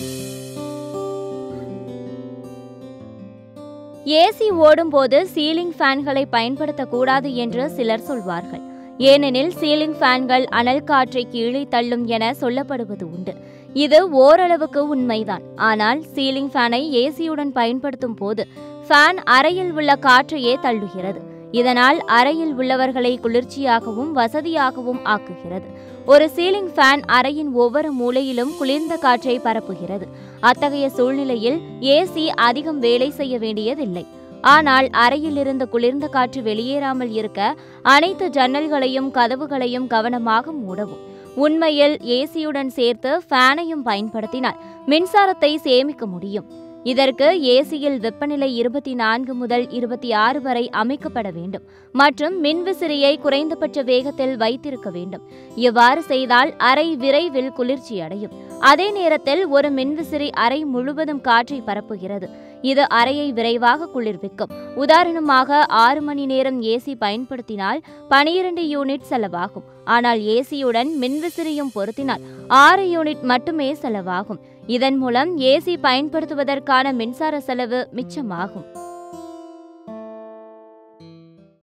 AC ஓடும்போது ceiling ஃபேன்களை பயன்படுத்தக்கூடாது என்று சிலர் சொல்வார்கள் ஏனெனில் சீலிங் ஃபேன்கள் அனல் காற்றை கீழே தள்ளும் என சொல்லப்படுவது உண்டு இது ஓரளவுக்கு உண்மைதான் ஆனால் சீலிங் ஃபேனை ஏசியுடன் பயன்படுத்தும் போது ஃபேன் அறையில் உள்ள காற்றையே தள்ளுகிறது இதனால் அறையில் உள்ளவர்களை குளிர்ச்சியாகவும் வசதியாகவும் ஆக்குகிறது ஒரு சீலிங் ஃபேன் அறையின் ஒவ்வொரு மூலையிலும் குளிர்ந்த காற்றை பரப்புகிறது அத்தகைய சூழ்நிலையில் ஏசி அதிகம் வேலை செய்ய வேண்டியதில்லை ஆனால் அறையில் இருந்து குளிர்ந்த காற்று வெளியேறாமல் இருக்க அனைத்து ஜன்னல்களையும் கதவுகளையும் கவனமாக மூடவும் உண்மையில் ஏசியுடன் சேர்த்து ஃபேனையும் பயன்படுத்தினால் மின்சாரத்தை சேமிக்க முடியும் இதற்கு ஏசியில் வெப்பநிலை இருபத்தி நான்கு முதல் இருபத்தி ஆறு வரை அமைக்கப்பட வேண்டும் மற்றும் மின்விசிறியை குறைந்தபட்ச வேகத்தில் வைத்திருக்க வேண்டும் இவ்வாறு செய்தால் அறை விரைவில் குளிர்ச்சி அடையும் அதே நேரத்தில் ஒரு மின்விசிறி அறை முழுவதும் காற்றை பரப்புகிறது இது அறையை விரைவாக குளிர்விக்கும் உதாரணமாக ஆறு மணி நேரம் ஏசி பயன்படுத்தினால் பனிரெண்டு யூனிட் செலவாகும் ஆனால் ஏசியுடன் மின்விசிறியும் பொருத்தினால் ஆறு யூனிட் மட்டுமே செலவாகும் இதன் மூலம் ஏசி பயன்படுத்துவதற்கான மின்சார செலவு மிச்சமாகும்